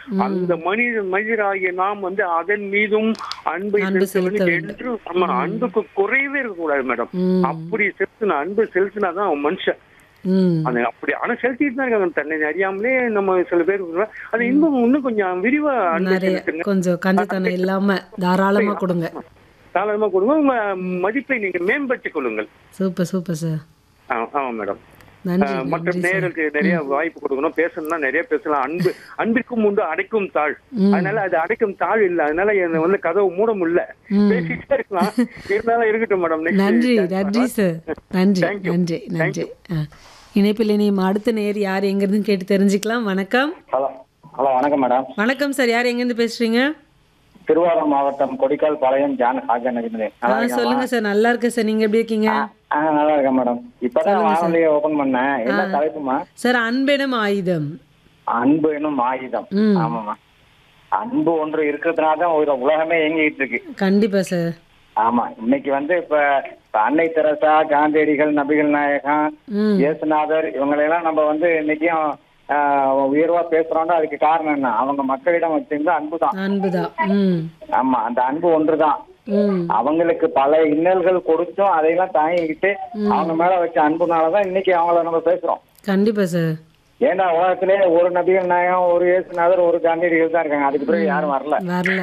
அந்த மனித மனிதராகிய நாம் வந்து அதன் மீதும் அன்பை அன்பு செலுத்த செலுத்த வேண்டும் என்று ஆமா அன்புக்கு குறைவே இருக்கக்கூடாது மேடம் ம். அப்படி செலுத்தின அன்பு செலுத்தினாதான் அவன் மனுஷன் ம் அது அப்படி ஆனா செலுத்திட்டு தான் இருக்காங்க தன்னை அறியாமலே நம்ம சில பேர் சொல்றோம். அது இன்னும் இன்னும் கொஞ்சம் விரிவா அன்பை நிறைய செலுத்துங்க கொஞ்சம் கஞ்சத்தனம் இல்லாம தாராளமா கொடுங்க தாராளமா கொடுங்க உங்க மதிப்பை நீங்க மேம்படுத்திக் கொள்ளுங்கள் சூப்பர் சூப்பர் சார் ஆ- ஆமா மேடம் நன்றி ஆஹ் மற்ற நன்றி சார் நேருக்கு நிறைய வாய்ப்பு கொடுக்கணும் பேசணும்னா நிறைய பேசலாம் அன்பு அன்பிற்கும் உண்டு அடைக்கும் தாழ் ம். அதனால அது அடைக்கும் தாழ் இல்ல அதனால என்ன வந்து கதவு மூட முடியல ம். பேசிட்டே இருக்கலாம் இருந்தாலும் இருக்கட்டும் மேடம் Next நன்றி chance நன்றி வரேன். சார் நன்றி Thank you. நன்றி நன்றி ஆ. இணைப்பில் இணையும் அடுத்த நேர் யார் எங்கிருந்து கேட்டு தெரிஞ்சுக்கலாம் வணக்கம் ஹலோ ஹலோ வணக்கம் மேடம் வணக்கம் சார் யார் எங்கிருந்து பேசுறீங்க திருவாரூர் மாவட்டம் கொடிக்கால் பாளையம் ஜான் ஹாஜன் நகிருந்தேன் ஆ சொல்லுங்க சார் நல்லா இருக்கேன் சார் நீங்க எப்படி இருக்கீங்க ஆ நல்லா இருக்கேன் மேடம் இப்பதான் வானொலியை ஓபன் பண்ணேன் என்ன தலைப்புமா சார் அன்பெனும் ஆயுதம் அன்பு எனும் ஆயுதம் ம். ஆமாமா அன்பு ஒன்று இருக்கிறதுனால தான் ஒரு உலகமே இயங்கிட்டு இருக்கு கண்டிப்பா சார் ஆமா இன்னைக்கு வந்து இப்ப இப்ப அன்னை தெரசா காந்தியடிகள் நபிகள் நாயகம் ம் இயேசுநாதர் இவங்களையெல்லாம் நம்ம வந்து இன்னைக்கும் ஆஹ், உயர்வா பேசுறோம்னா அதுக்கு காரணம் என்ன அவங்க மக்களிடம் வச்சிருந்த அன்பு தான் அன்புதான் ம் ஆமா அந்த அன்பு ஒன்றுதான் ம் அவங்களுக்கு பல இன்னல்கள் கொடுத்தும் அதையெல்லாம் தாங்கிக்கிட்டு அவங்க மேல வச்ச அன்புனாலதான் இன்னைக்கு அவங்கள நம்ம பேசுறோம் கண்டிப்பா சார் ஏன்னா உலகத்திலே ஒரு நபிகள் நாயகம் ஒரு இயேசுநாதர் ஒரு காந்தியடிகள் தான் இருக்காங்க அதுக்கு பிறகு யாரும் வரல வரல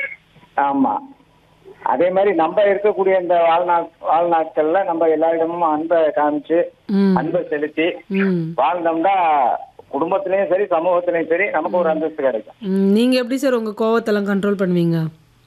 ஆமா அதே மாதிரி நம்ம இருக்கக்கூடிய இந்த வாழ்நா வாழ்நாட்கள்ல நம்ம எல்லாரிடமும் அன்பை காமிச்சு ம் அன்பை செலுத்தி ம் வாழ்ந்தோம்னா குடும்பத்திலயும் சரி சமூகத்திலயும் சரி நமக்கு ஒரு அந்தஸ்து கிடைக்கும் ம், நீங்க எப்படி சார் உங்க கோவத்தெல்லாம் கண்ட்ரோல் பண்ணுவீங்க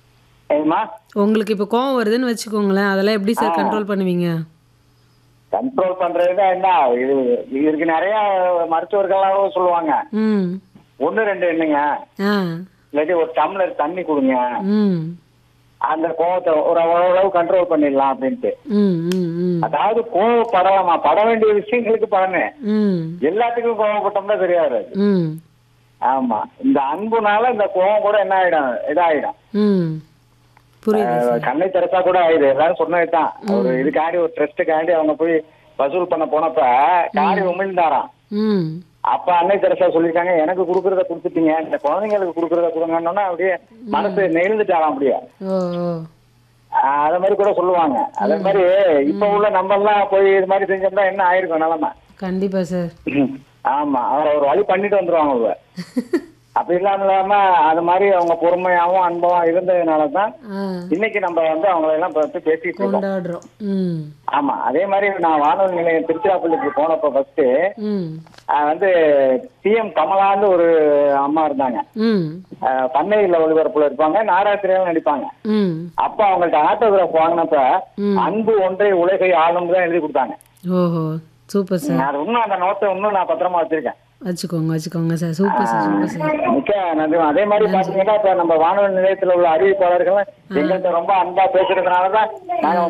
ஏமா உங்களுக்கு இப்போ கோவம் வருதுன்னு வச்சுக்கோங்களேன் அதெல்லாம் எப்படி சார் கண்ட்ரோல் பண்ணுவீங்க கண்ட்ரோல் பண்றதுதான் என்ன இது இதுக்கு நிறைய மருத்துவர்களாகவும் சொல்லுவாங்க ம் ஒண்ணு ரெண்டு என்னங்க ஆ இல்லாட்டி ஒரு டம்ளர் தண்ணி கொடுங்க ம் அந்த கோவத்தை ஒரு ஓரளவு கண்ட்ரோல் பண்ணிடலாம் அப்படின்ட்டு ம் ம் ம் அதாவது கோவப்படலாமா பட வேண்டிய விஷயங்களுக்கு படணும் ம் எல்லாத்துக்கும் கோவப்பட்டோம்னா தெரியாது ம் ஆமா இந்த அன்புனால இந்த கோவம் கூட என்ன ஆயிடும் இதாயிடும் ம் புரியுது அஹ் கண்ணை திறத்தா கூட ஆயிடுது எல்லாரும் சொன்னதுதான் ஒரு இதுக்காண்டி ஒரு ட்ரஸ்ட்டுக்காண்டி அவங்க போய் வசூல் பண்ண போனப்ப காரி உமிழ்ந்தாராம் ம் அப்ப அன்னை தெரசா சொல்லிருக்காங்க எனக்கு கொடுக்கறத கொடுத்துட்டீங்க இந்த குழந்தைங்களுக்கு கொடுக்கறத கொடுங்கன்னா அப்படியே மனசு நெகிழ்ந்துட்டாராம் அப்படியே ஓ ஓ ஆஹ் அத மாதிரி கூட சொல்லுவாங்க அதே மாதிரி இப்ப உள்ள நம்ம எல்லாம் போய் இது மாதிரி செஞ்சோம்னா என்ன ஆயிருக்கும் நிலைமை கண்டிப்பா சார் ஆமா அவரை ஒரு வழி பண்ணிட்டு வந்துருவாங்க அவங்க அப்படி இல்லாம இல்லாம அது மாதிரி அவங்க பொறுமையாவும் அன்பாவும் இருந்ததுனாலதான் ஆ இன்னைக்கு நம்ம வந்து அவங்களை எல்லாம் பத்தி பேசிட்டு இருக்கோம் கொண்டாடுறோம் ம் ஆமா அதே மாதிரி நான் வானொலி நிலையம் திருச்சிராப்பள்ளிக்கு போனப்ப ஃபர்ஸ்ட் ம் வந்து சிஎம் கமலான்னு ஒரு அம்மா இருந்தாங்க ம் ஆஹ் பண்ணையில ஒளிபரப்புல இருப்பாங்க நாடகத்திலேயும் நடிப்பாங்க ம் அப்ப அவங்கள்ட்ட ஆட்டோகிராஃப் வாங்கினப்ப ம். அன்பு ஒன்றை உலகை ஆளும் தான் எழுதி கொடுத்தாங்க ஓஹோ சூப்பர் சார் நான் இன்னும் அந்த நோட்டை இன்னும் நான் பத்திரமா வச்சிருக்கேன் வச்சுக்கோங்க வச்சுக்கோங்க sir super sir super sir மிக்க நன்றி அதே மாதிரி பாத்தீங்கன்னா இப்ப நம்ம வானொலி நிலையத்துல உள்ள அறிவிப்பாளர்கள் எங்கள்கிட்ட ரொம்ப அன்பா பேசுறதுனாலதான் நாங்க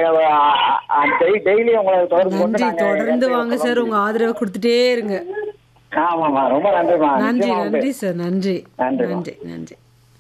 உங்களுக்கு டெய்லி உங்களை தொடர்பு கொண்டு நன்றி நாங்க தொடர்ந்து வாங்க சார் உங்க ஆதரவை கொடுத்துட்டே இருங்க ஆமாமா ரொம்ப நன்றிமா நன்றி நிச்சயமா உண்டு. நன்றி சார் நன்றி நன்றிம்மா. நன்றி நன்றி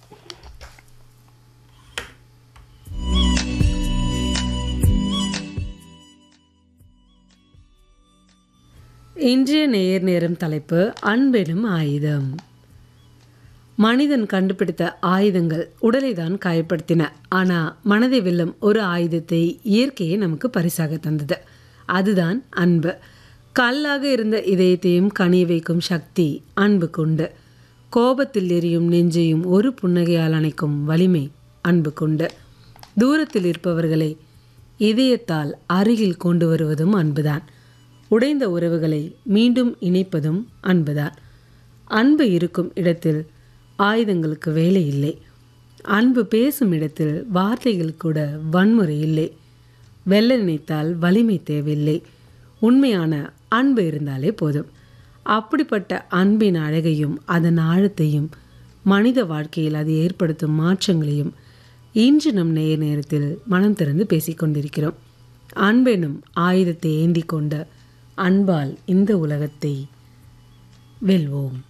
இன்றைய நேர் நேரம் தலைப்பு அன்பெனும் ஆயுதம் மனிதன் கண்டுபிடித்த ஆயுதங்கள் உடலை தான் காயப்படுத்தின ஆனா மனதை வெல்லும் ஒரு ஆயுதத்தை இயற்கையே நமக்கு பரிசாக தந்தது அதுதான் அன்பு கல்லாக இருந்த இதயத்தையும் கனிய வைக்கும் சக்தி அன்புக்குண்டு கோபத்தில் எரியும் நெஞ்சையும் ஒரு புன்னகையால் அணைக்கும் வலிமை அன்புக்குண்டு தூரத்தில் இருப்பவர்களை இதயத்தால் அருகில் கொண்டு வருவதும் அன்புதான் உடைந்த உறவுகளை மீண்டும் இணைப்பதும் அன்புதான் அன்பு இருக்கும் இடத்தில் ஆயுதங்களுக்கு வேலை இல்லை அன்பு பேசும் இடத்தில் வார்த்தைகள் கூட வன்முறை இல்லை வெல்ல நினைத்தால் வலிமை தேவையில்லை உண்மையான அன்பு இருந்தாலே போதும் அப்படிப்பட்ட அன்பின் அழகையும் அதன் ஆழத்தையும் மனித வாழ்க்கையில் அது ஏற்படுத்தும் மாற்றங்களையும் இன்று நம் நேர நேரத்தில் மனம் திறந்து பேசிக்கொண்டிருக்கிறோம் அன்பெனும் ஆயுதத்தை ஏந்தி கொண்ட அன்பால் இந்த உலகத்தை வெல்வோம்